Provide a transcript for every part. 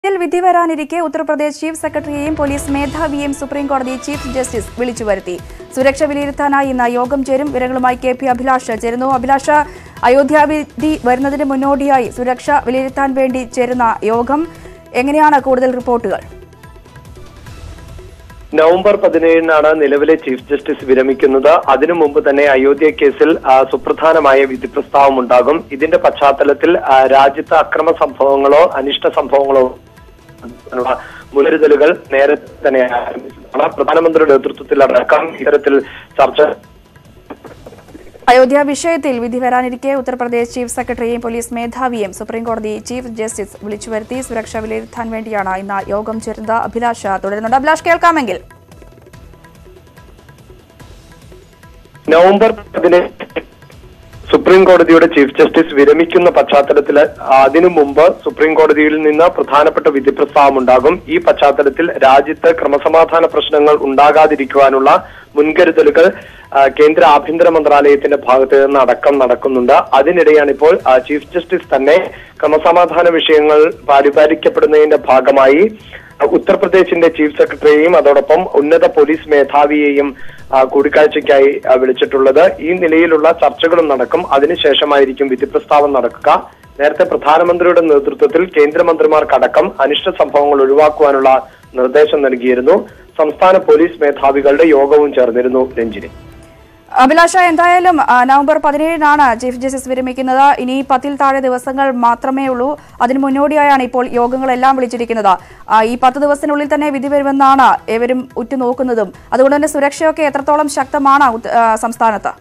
ഇതിൽ വിധി വരാനിരിക്കെ ഉത്തർപ്രദേശ് ചീഫ് സെക്രട്ടറിയെയും പോലീസ് മേധാവിയെയും സുപ്രീം കോടതി ചീഫ് ജസ്റ്റിസ് വിളിച്ചു വരുത്തി സുരക്ഷ വിലയിരുത്താനായി ഇന്ന് യോഗം ചേരും വിവരങ്ങളുമായി കെ പി അഭിലാഷ് ചേരുന്നു അഭിലാഷ് അയോധ്യ വിധി വരുന്നതിന് മുന്നോടിയായി സുരക്ഷ വിലയിരുത്താൻ വേണ്ടി ചേരുന്ന യോഗം എങ്ങനെയാണ് കൂടുതൽ റിപ്പോർട്ടുകൾ നവംബർ പതിനേഴിനാണ് നിലവിലെ ചീഫ് ജസ്റ്റിസ് വിരമിക്കുന്നത് അതിനു മുമ്പ് തന്നെ അയോധ്യ കേസിൽ ആ, സുപ്രധാനമായ വിധി പ്രസ്താവം ഉണ്ടാകും ഇതിന്റെ പശ്ചാത്തലത്തിൽ ആ, രാജ്യത്ത് അക്രമ സംഭവങ്ങളോ അനിഷ്ട സംഭവങ്ങളോ ഉള്ള മുൻകരുതലുകൾ നേരത്തെ തന്നെ ആരംഭിച്ചതാണ് പ്രധാനമന്ത്രിയുടെ നേതൃത്വത്തിലടക്കം ഇത്തരത്തിൽ ചർച്ച അയോധ്യ വിഷയത്തിൽ വിധി വരാനിരിക്കെ ഉത്തർപ്രദേശ് ചീഫ് സെക്രട്ടറിയെയും പോലീസ് മേധാവിയെയും സുപ്രീം കോടതി ചീഫ് ജസ്റ്റിസ് വിളിച്ചു വരുത്തി സുരക്ഷ വിലയിരുത്താൻ വേണ്ടിയാണ് ഇന്ന് യോഗം ചേരുന്നത് അഭിലാഷ് തുടരുന്നുണ്ട് അഭിലാഷ് കേൾക്കാമെങ്കിൽ നവംബർ പതിനേഴ് സുപ്രീം കോടതിയുടെ ചീഫ് ജസ്റ്റിസ് വിരമിക്കുന്ന പശ്ചാത്തലത്തിൽ അതിനു മുമ്പ് സുപ്രീം കോടതിയിൽ നിന്ന് പ്രധാനപ്പെട്ട വിധി പ്രസ്താവം ഉണ്ടാകും ഈ പശ്ചാത്തലത്തിൽ രാജ്യത്ത് ക്രമസമാധാന പ്രശ്നങ്ങൾ ഉണ്ടാകാതിരിക്കുവാനുള്ള മുൻകരുതലുകൾ ആ, കേന്ദ്ര ആഭ്യന്തര മന്ത്രാലയത്തിന്റെ ഭാഗത്ത് നിന്ന് അടക്കം നടക്കുന്നുണ്ട് അതിനിടെയാണ് ഇപ്പോൾ ആ, ചീഫ് ജസ്റ്റിസ് തന്നെ ക്രമസമാധാന വിഷയങ്ങൾ പരിപാലിക്കപ്പെടുന്നതിന്റെ ഭാഗമായി ഉത്തർപ്രദേശിന്റെ ചീഫ് സെക്രട്ടറിയെയും അതോടൊപ്പം ഉന്നത പോലീസ് മേധാവിയെയും ആ, കൂടിക്കാഴ്ചയ്ക്കായി ആ, വിളിച്ചിട്ടുള്ളത് ഈ നിലയിലുള്ള ചർച്ചകളും നടക്കും അതിനുശേഷമായിരിക്കും വിധി പ്രസ്താവം നടക്കുക നേരത്തെ പ്രധാനമന്ത്രിയുടെ നേതൃത്വത്തിൽ കേന്ദ്രമന്ത്രിമാർക്കടക്കം അനിഷ്ട സംഭവങ്ങൾ ഒഴിവാക്കുവാനുള്ള നിർദ്ദേശം നൽകിയിരുന്നു സംസ്ഥാന പോലീസ് മേധാവികളുടെ യോഗവും ചേർന്നിരുന്നു രഞ്ജിനി അഭിലാഷ എന്തായാലും ആ, നവംബർ പതിനേഴിനാണ് ചീഫ് ജസ്റ്റിസ് വിരമിക്കുന്നത് ഇനി പത്തിൽ താഴെ ദിവസങ്ങൾ മാത്രമേ ഉള്ളൂ അതിന് മുന്നോടിയായാണ് ഇപ്പോൾ യോഗങ്ങളെല്ലാം വിളിച്ചിരിക്കുന്നത് ആ, ഈ പത്ത് ദിവസത്തിനുള്ളിൽ തന്നെ വിധി വരുമെന്നാണ് ഏവരും ഉറ്റുനോക്കുന്നതും അതുകൊണ്ട് തന്നെ സുരക്ഷയൊക്കെ എത്രത്തോളം ശക്തമാണ് ഉത്ത- ആ, സംസ്ഥാനത്ത്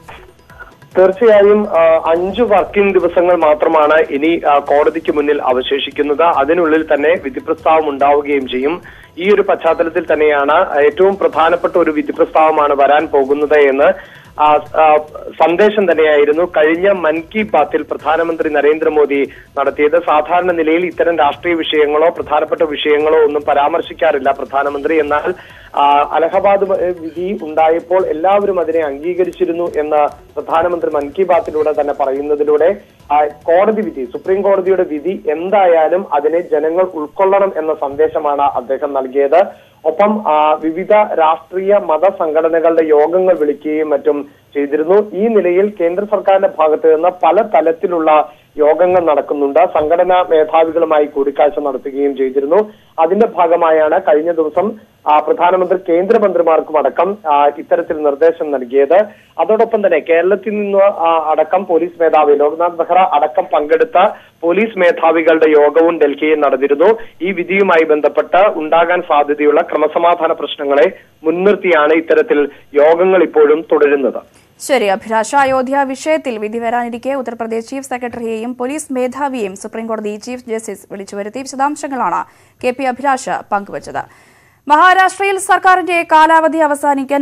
തീർച്ചയായും ആ, അഞ്ചു വർക്കിംഗ് ദിവസങ്ങൾ മാത്രമാണ് ഇനി ആ, കോടതിക്ക് മുന്നിൽ അവശേഷിക്കുന്നത് അതിനുള്ളിൽ തന്നെ വിധി പ്രസ്താവം ഉണ്ടാവുകയും ചെയ്യും ഈ ഒരു പശ്ചാത്തലത്തിൽ തന്നെയാണ് ഏറ്റവും പ്രധാനപ്പെട്ട ഒരു വിധി പ്രസ്താവമാണ് വരാൻ പോകുന്നത് എന്ന് ആ, ആ, സന്ദേശം തന്നെയായിരുന്നു കഴിഞ്ഞ മൻ കി ബാത്തിൽ പ്രധാനമന്ത്രി നരേന്ദ്രമോദി നടത്തിയത് സാധാരണ നിലയിൽ ഇത്തരം രാഷ്ട്രീയ വിഷയങ്ങളോ പ്രധാനപ്പെട്ട വിഷയങ്ങളോ ഒന്നും പരാമർശിക്കാറില്ല പ്രധാനമന്ത്രി എന്നാൽ ആ, അലഹബാദ് വ- വിധി ഉണ്ടായപ്പോൾ എല്ലാവരും അതിനെ അംഗീകരിച്ചിരുന്നു എന്ന് പ്രധാനമന്ത്രി മൻ കി ബാത്തിലൂടെ തന്നെ പറയുന്നതിലൂടെ ആ, കോടതി വിധി സുപ്രീം കോടതിയുടെ വിധി എന്തായാലും അതിനെ ജനങ്ങൾ ഉൾക്കൊള്ളണം എന്ന സന്ദേശമാണ് അദ്ദേഹം നൽകിയത് ഒപ്പം ആ, വിവിധ രാഷ്ട്രീയ മത സംഘടനകളുടെ യോഗങ്ങൾ വിളിക്കുകയും മറ്റും ചെയ്തിരുന്നു ഈ നിലയിൽ കേന്ദ്ര സർക്കാരിന്റെ ഭാഗത്ത് നിന്ന് പല തലത്തിലുള്ള യോഗങ്ങൾ നടക്കുന്നുണ്ട് സംഘടനാ മേധാവികളുമായി കൂടിക്കാഴ്ച നടത്തുകയും ചെയ്തിരുന്നു അതിന്റെ ഭാഗമായാണ് കഴിഞ്ഞ ദിവസം ആ, പ്രധാനമന്ത്രി കേന്ദ്രമന്ത്രിമാർക്കും അടക്കം ആ, ഇത്തരത്തിൽ നിർദ്ദേശം നൽകിയത് അതോടൊപ്പം തന്നെ കേരളത്തിൽ നിന്ന് ആ, അടക്കം പോലീസ് മേധാവി ലോക്നാഥ് ബെഹ്റ അടക്കം പങ്കെടുത്ത പോലീസ് മേധാവികളുടെ യോഗവും ഡൽഹിയിൽ നടന്നിരുന്നു ഈ വിധിയുമായി ബന്ധപ്പെട്ട് ഉണ്ടാകാൻ സാധ്യതയുള്ള ക്രമസമാധാന പ്രശ്നങ്ങളെ മുൻനിർത്തിയാണ് ഇത്തരത്തിൽ യോഗങ്ങൾ ഇപ്പോഴും തുടരുന്നത് ശരി അഭിലാഷ അയോധ്യ വിഷയത്തിൽ വിധി വരാനിരിക്കെ ഉത്തർപ്രദേശ് ചീഫ് സെക്രട്ടറിയെയും പോലീസ് മേധാവിയെയും സുപ്രീംകോടതി ചീഫ് ജസ്റ്റിസ് വിളിച്ചു വരുത്തി വിശദാംശങ്ങളാണ് കെ പി അഭിലാഷ പങ്കുവച്ചത് മഹാരാഷ്ട്രയിൽ സർക്കാരിന്റെ കാലാവധി അവസാനിക്കാൻ